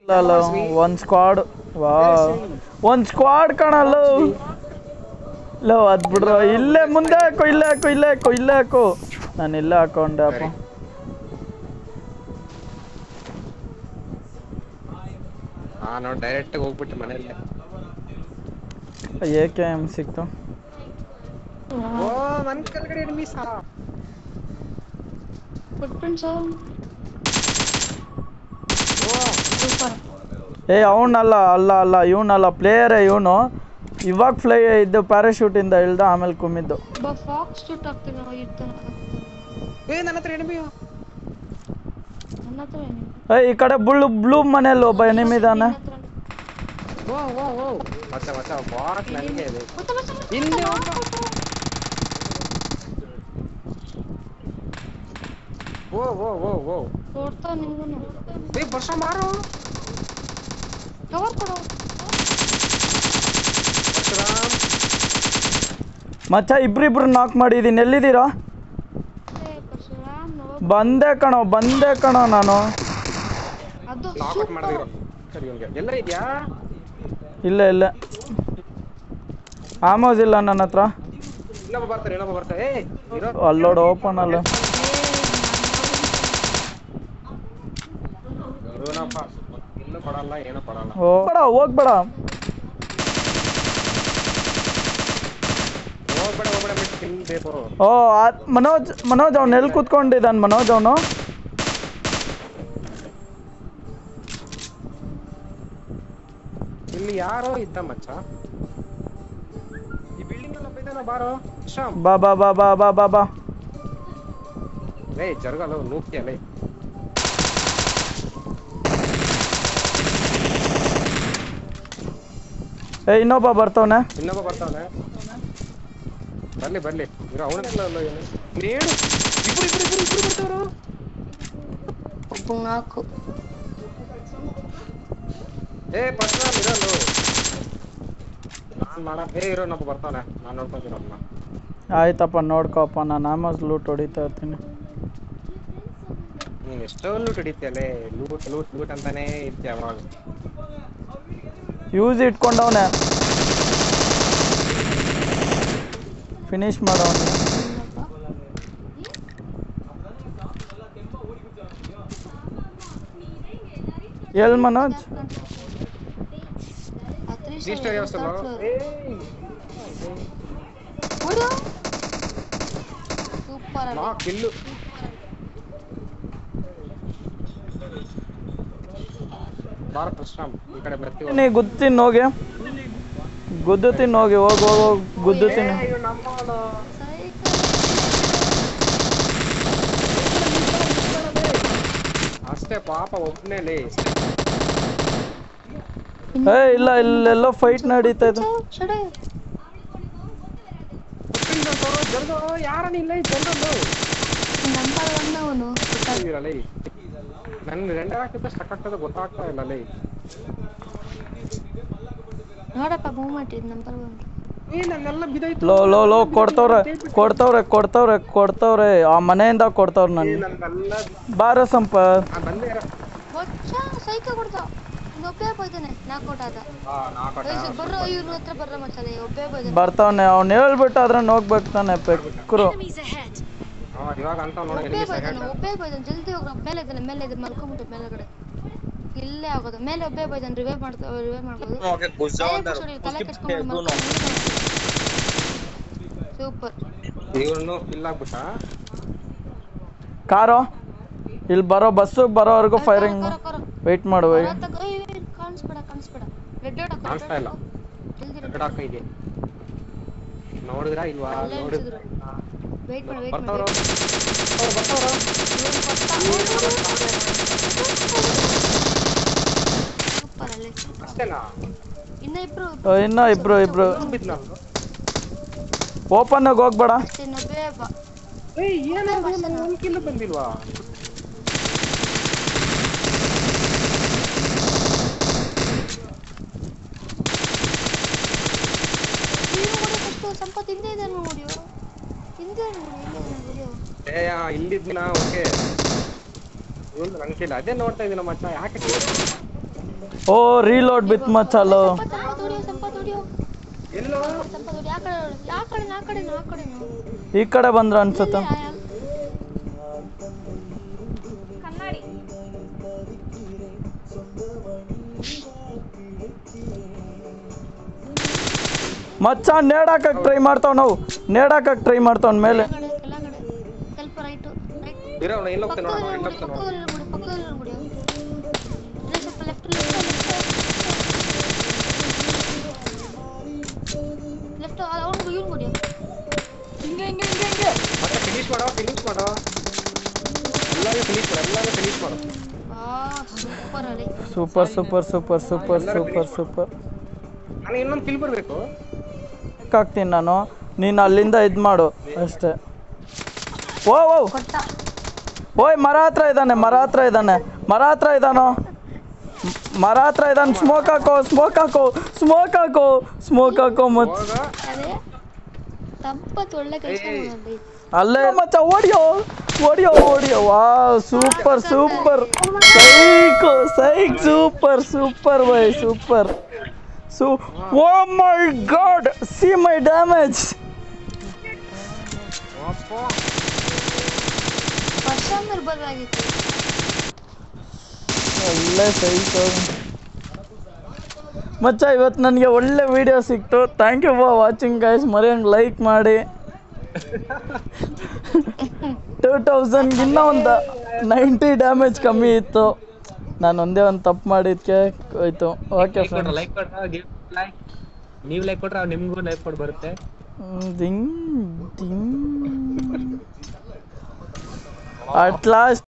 ಅಲ್ಲ ಒಂದ್ ಸ್ಕ್ವಾಡ್ ವಾ ಒಂದ್ ಸ್ಕ್ವಾಡ್ ಕಣಲ್ಲ ಇಲ್ಲ ಅದ್ ಬಿಡ್ರ ಇಲ್ಲೇ ಮುಂದೆ ಹಾಕೋ ಇಲ್ಲೇ ಹಾಕೋ ಇಲ್ಲೇ ಹಾಕೋ ಇಲ್ಲೇ ಹಾಕೋ ನಾನು ಇಲ್ಲೇ ಹಾಕೊಂಡೆ ಅಪ್ಪ ಹಾ ನಾವು ಡೈರೆಕ್ಟ್ ಹೋಗ್ಬಿಟ್ಟು ಮನೇಲಿ ಎ ಕೆ ಎಮ್ ಸಿಕ್ತು ಓ ನನ್ ಕೆಳಗಡೆ ಎನಿಮಿ ಸಾ ಫುಟ್ಪ್ರಿಂಟ್ಸ್ ಓ ಸೂಪರ್ ಏ ಅವನಲ್ಲ ಅಲ್ಲ ಅಲ್ಲ ಇವನಲ್ಲ ಪ್ಲೇಯರೇ ಇವನು ಇವಾಗ ಫ್ಲೈ ಇದ್ದು ಪ್ಯಾರಾಶೂಟಿಂದ ಇಳ್ದ ಆಮೇಲೆ ಕುಮ್ಮಿದ್ದು ಒಬ್ಬ ಫಾಕ್ಸ್ ಶೂಟ್ ಆಗ್ತಾನೆ ಅವ ಇರ್ತಾನೆ ಏ ನನ್ನ ಹತ್ರ ಎನಿಮಿ ನನ್ನ ಹತ್ರ ಏನಿಲ್ಲ. ಏ ಈ ಕಡೆ ಬುಳ್ಳು ಬ್ಲೂ ಮನೇಲಿ ಒಬ್ಬ ಎನಿಮಿ ಇದಾನೆ ನಿನ್ನ ಹತ್ರ ಓ ಓ ಓ ಮಚ್ಚ ಮಚ್ಚ ಬಾಟ್ ನನಗೆ ಇದೆ ಗೊತ್ತಾ ಗೊತ್ತಾ ಗೊತ್ತಾ? ಹಿಂದೆ ಒಬ್ಬ ಓ ಓ ಓ ಓ ನೋಡ್ತಾ ನಿಂಗೂನು ಏ ಬರ್ಸ ಮಾರು ಕವರ್ ಕೊಡು ಪರಶುರಾಮ್ ಮಚ್ಚ ಇಬ್ರಿಬ್ರು ನಾಕ್ ಮಾಡಿದೀನಿ ಎಲ್ಲಿದ್ದೀರಾ ಏ ಪರಶುರಾಮ್ ನೋ ಬಂದೆ ಕಣೋ ಬಂದೆ ಕಣೋ ನಾನು ಅದು ನಾಕೌಟ್ ಮಾಡಿದ್ರು ಸರಿ ಇವ್ನಿಗೆ ಎಲ್ಲ ಇದೆಯಾ ಇಲ್ಲ ಇಲ್ಲ ಆಮೋಸ್ ಇಲ್ಲ ನನ್ನ ಹತ್ರ ಇನ್ನೊಬ್ಬ ಬರ್ತಾರೆ ಇನ್ನೊಬ್ಬ ಬರ್ತಾರೆ ಏ ಇರೋ ಅಲ್ಲೋಡು ಓಪನ್ ಅಲ್ಲ ಇರೋನಪ್ಪ ಇಲ್ಲೂ ಕೊಡಲ್ಲ ಏನೂ ಕೊಡಲ್ಲ ಹೋಗ್ಬೇಡ ಹೋಗ್ಬೇಡ ಹೋಗ್ಬೇಡ ಹೋಗ್ಬೇಡ ಬಿಟ್ಟು ತಿನ್ಬೇಕು ಓ ಆ- ಮನೋಜ್ ಮನೋಜ್ ಅವ್ನು ಎಲ್ಲಿ ಕೂತ್ಕೊಂಡಿದ್ದಾನೆ ಮನೋಜ್ ಅವನು ಇಲ್ಲಿ ಯಾರೋ ಇದ್ದ ಮಚ್ಚ ಈ ಬಿಲ್ಡಿಂಗ್ ಅಲ್ಲಿ ಒಬ್ಬ ಇದ್ದಾನ ಬಾರೋ ಶ್ಯಾಮ್ ಬಾ ಬಾ ಬಾ ಬಾ ಬಾ ಬಾ ಬಾ ಲೇ ಜರ್ಗಲ್ಲ ನೂಕ್ತಿಯ ಲೇ ಏ ಇನ್ನೊಬ್ಬ ಬರ್ತವನೆ ಇನ್ನೊಬ್ಬ ಬರ್ತಾವನೆ ಬರ್ಲಿ ಬರ್ಲಿ ಇರೋ ಅವನ ಏನು ನೇಡು ಇಬ್ರು ಇಬ್ರು ಇಬ್ರು ಇಬ್ರು ಬರ್ತಾವ್ರು ಒಬ್ಬ ನಾಲ್ಕು ಏ ಪರ್ಸನಲ್ ಇರಲ್ಲ ನಾನ್ ಮಾಡ ಏ ಇರೋ ನೊಬ್ಬ ಬರ್ತಾನೆ ನಾನ್ ನೋಡ್ಕೊಂತೀನಿ ಅವ್ನ ಆಯ್ತಪ್ಪ ನೋಡ್ಕೊಪ್ಪ ನಾನು ಆಮೋಸ್ ಲೂಟ್ ಹೊಡಿತಾ ಇರ್ತೀನಿ ನೀನ್ ಎಷ್ಟೋ ಲೂಟ್ ಹಿಡಿತೀಯಲ್ಲೇ ಲೂಟ್ ಲೂಟ್ ಲೂಟ್ ಅಂತಾನೆ ಇರ್ತೀಯ ಅವಾಗ ಯೂಸ್ ಇಟ್ಕೊಂಡವನೆ ಫಿನಿಶ್ ಮಾಡವನೆ ಎಲ್ ಮನೋಜ್ ತ್ರೀ ಸ್ಟಾರ್ ಯಾವಸ್ತಲ್ಲ ಸೂಪರ್ ನಾ ಕಿಲ್ಲು ಭಾರತ್ ಪ್ರಶ್ರಾಮ್ ಈ ಕಡೆ ಬರ್ತೀವಿ ನೀ ಗುದ್ತೀನಿ ಹೋಗಿ ಗುದ್ದುತ್ತೀನಿ ಹೋಗಿ ಹೋಗಿ ಹೋಗಿ ಹೋಗಿ ಗುದ್ದುತ್ತೀನಿ ಅಷ್ಟೇ ಪಾಪ ಒಬ್ನೇಲಿ ಏ ಇಲ್ಲ ಇಲ್ಲೆಲ್ಲೋ ಫೈಟ್ ನಡೀತಾ ಇದೆ ಜರ್ಗ ಯಾರನ್ನ ಇಲ್ಲ ಈ ಜರ್ಗಲ್ಲು ನಂಬರ್ ಒನ್ ಅವನು ಇರಲ್ಲ ನನ್ ರೆಂಡ ಹಾಕಿದ್ರೆ ಸಕ್ಕತ್ತದ ಗೊತ್ತಾಗ್ತಾ ಇಲ್ಲ ಲೇ ನೋಡಪ್ಪ ಮೂವ್ಮೆಂಟ್ ಇದು ನಂಬರ್ ಒನ್ ಏ ನನ್ನೆಲ್ಲ ಬಿದೈತು ಲೋ ಲೋ ಲೋ ಕೊಡ್ತವ್ರೆ ಕೊಡ್ತವ್ರೆ ಕೊಡ್ತವ್ರೆ ಕೊಡ್ತವ್ರೆ ಆ ಮನೆಯಿಂದ ಕೊಡ್ತವ್ರೆ ನನ್ಗೆ ನನ್ನೆಲ್ಲ ಬಾರ ಸಂಪ ಆ, ಬಂದೆ ಇರ. ಬೊಚ್ಚ ಸೈಕ ಕೊಡ್ತಾವ ಇನ್ನು ಒಬ್ಬೇ ಹೋಯ್ತಾನೆ ನಾಲ್ಕು ಆದ ಆ, ನಾಲ್ಕು ಬರ್ರ ಇವ್ರ ಹತ್ರ ಬರ್ರ ಮಚ್ಚಲೆ ಒಬ್ಬೇ ಹೋಯ್ತಾನೆ ಬರ್ತಾವನೆ ಅವ್ನು ಹೇಳ್ಬಿಟ್ಟು ಅದ್ರ ಹೋಗ್ಬೇಕು ತಾನೆ ಪೆಕ್ರು ಹಾ, ಇವಾಗ ಅಂತ ನೋಡಿ ಒಬ್ಬೇ ಹೋಯ್ತಾನೆ ಒಬ್ಬೇ ಹೋಯ್ತಾನೆ ಜಲ್ದಿ ಹೋಗ್ರ ಮೇಲೆ ಇದ್ದಾನೆ ಮೇಲೆ ಇದೆ ಮಲ್ಕೊಂಬಿಟ್ಟು ಮೇಲೆಗಡೆ ಇಲ್ಲೇ ಆಗೋದು ಮೇಲೆ ಒಬ್ಬೇ ಹೋಯ್ತಾನೆ ರಿವೈವ್ ಮಾಡ್ತಾ ರಿವೈವ್ ಮಾಡ್ಬೋದು ತಲೆ ಕೆಡ್ಸ್ಕೊಂಡು ಸೂಪರ್ ಇವ್ರನ್ನು ಫಿಲ್ ಆಗ್ಬಿಟ್ಟ ಕಾರು ಇಲ್ಲಿ ಬರೋ ಬಸ್ಸು ಬರೋವರೆಗೂ ಫೈರಿಂಗ್ ಕರ ಕರ ವೆಯ್ಟ್ ಮಾಡು wait. ಕಾಣಿಸ್ಬೇಡ ಕಾಣಿಸ್ಬೇಡ ರೆಡ್ ಡಾಟ್ ಕಾಣಿಸ್ತಾ ಇಲ್ಲ ಜಲ್ದಿ ರೆಡ್ ಕಟಾಕ ಇದೆ ನೋಡಿದ್ರಾ ಇಲ್ವಾ ಅಲ್ಲೇ ನೋಡಿ ಇಳಿಸಿದ್ರು ವೆಯ್ಟ್ ಮಾಡಿ ವೆಯ್ಟ್ ಬರ್ತಾವ್ರ ಮಾಡಿ ಬರ್ತಾವ್ರ ಸೂಪರ್ ಅಲ್ಲೇ ಅಷ್ಟೇನಾ ಇನ್ನ ಇಬ್ರು ಓ, ಇನ್ನ ಇಬ್ರು ಇಬ್ರು ಬಿದ್ನ ಓಪನ್ ಆಗಿ ಹೋಗ್ಬೇಡ ಅಷ್ಟೇ ಇನ್ನೊಬ್ಬೇ ಬಾ ಏಯ್ ಏನಾದ್ರು ಒಂದ್ ಕಿಲ್ಲ ಬಂದಿಲ್ವಾ ನೀವು ನೋಡಿ ಫಸ್ಟ್ ಸಂಪತ್ ಹಿಂದೆ ಇದೆ ನೋಡಿ ಹಿಂದೆ ನೋಡಿ ಹಿಂದೆ ಇದೆ ವಿಡಿಯೋ ಏ ಆ, ಇಲ್ಲಿದ್ನ ಓಕೆ ಒಂದು ನಂಗೆ ಇಲ್ಲ ಅದೇ ನೋಡ್ತಾ ಇದೀನ ಮಚ್ಚ ಯಾಕೆ ಓ ರೀಲೋಡ್ ಬಿತ್ ಮಚ್ಚಲು ಸಂಪತ್ ಸಂಪತ್ ಹೊಡಿಯೋ ಸಂಪತ್ ಹೊಡಿಯೋ ಎಲ್ಲೋ ಸಂಪತ್ ಹೊಡಿ ಆ ಕಡೆ ಆ ಕಡೆ ಆ ಕಡೆ ಆ ಕಡೆ ಈ ಕಡೆ ಬಂದ್ರ ಅನ್ಸುತ್ತೆ ಕನ್ನಡಿ ಮಚ್ಚ ನೇಡಾಕಕ್ ಟ್ರೈ ಮಾಡ್ತಾವ್ ನಾವು ನೇಡಾಕಕ್ ಟ್ರೈ ಮಾಡ್ತಾವ್ ಮೇಲೆ ಕೆಳಗಡೆ ಕೆಳಗಡೆ ಸ್ವಲ್ಪ ರೈಟ್ ರೈಟ್ ಇರೋ ಅವ್ನು ಎಲ್ಲಿ ಹೋಗ್ತಾನೆ ನೋಡೋಣ ಎಲ್ಲಿ ಪಕ್ಕದಲ್ಲಿ ಹೋಗ್ತಾನೆ ನೋಡೋಣ ಪಕ್ಕದಲ್ಲಿ ಬಿಡಿ ಪಕ್ಕದಲ್ಲಿ ಬಿಡಿ ಇಲ್ಲ ಸ್ವಲ್ಪ ಲೆಫ್ಟ್ ಲೆಫ್ಟ್ ಲೆಫ್ಟ್ ಅವ್ನು ಇವ್ನು ಬಿಡಿ ಹಿಂಗೆ ಹಿಂಗೆ ಹಿಂಗೆ ಹಿಂಗೆ ಮತ್ತೆ ಫಿನಿಶ್ ಮಾಡೋ ಫಿನಿಶ್ ಮಾಡೋ ಎಲ್ಲಾರು ಫಿನಿಶ್ ಮಾಡು ಎಲ್ಲಾರು ಫಿನಿಶ್ ಮಾಡು ಆ ಸೂಪರ್ ಅಲ್ಲಿ super super super super super super ನನಗೆ ಇನ್ನೊಂದು ಕಿಲ್ ಬರಬೇಕು ಹಾಕ್ತೀನಿ ನಾನು ನೀನು ಅಲ್ಲಿಂದ ಇದು ಮಾಡು ಅಷ್ಟೇ ಓ ಓ ಕೊಟ್ಟ ಓಯ್ ಮರ ಹತ್ರ ಇದ್ದಾನೆ ಮರ ಹತ್ರ ಇದ್ದಾನೆ ಮರ ಹತ್ರ ಇದ್ದಾನೋ ಮ್- ಮರ ಹತ್ರ ಇದ್ದಾನೆ ಸ್ಮೋಕ್ ಹಾಕೋ ಸ್ಮೋಕ್ ಹಾಕೋ ಸ್ಮೋಕ್ ಹಾಕೋ ಸ್ಮೋಕ್ ಹಾಕೋ ಮಚ್ ಹೋಗ ಅದೇ ಸಂಪತ್ ಒಳ್ಳೆ ಕೆಲಸ ಮಾಡಿ ಅಲ್ಲೇ ಮಚ್ಚ ಓಡಿಯೋ ಓಡಿಯೋ ಓಡಿಯೋ ವಾ super super psych psych super super bye super ಸೂ oh my god see my damage ಅಪ್ಪ ವರ್ಷ ಇರ್ಬೋದಾಗಿತ್ತು ಒಳ್ಳೆ ಸೈಕ್ ಮಚ್ಚ ಇವತ್ತು ನನಗೆ ಒಳ್ಳೆ ವಿಡಿಯೋ ಸಿಕ್ತು thank you for watching guys ಮರೆಯಂಗೆ ಲೈಕ್ ಮಾಡಿ ಟೂ ತೌಸಂಡ್ ಇನ್ನೂ ಒಂದು ನೈಂಟಿ ಡ್ಯಾಮೇಜ್ ಕಮ್ಮಿ ಇತ್ತು ನಾನು ಒಂದೇ ಒಂದು ತಪ್ಪು ಮಾಡಿದ್ಕೆ ಹೋಯ್ತು ಓಕೆ ಫ್ರೆಂಡ್ಸ್ ಲೈಕ್ ಕೊಟ್ರ ಲೈಕ್ ನೀವು ಲೈಕ್ ಕೊಟ್ರೆ ನಿಮ್ಗೂ ಲೈಕ್ ಕೊಡ್ ಬರುತ್ತೆ ದಿಂಗ್ ದಿಂಗ್ ಅಟ್ ಲಾಸ್ಟ್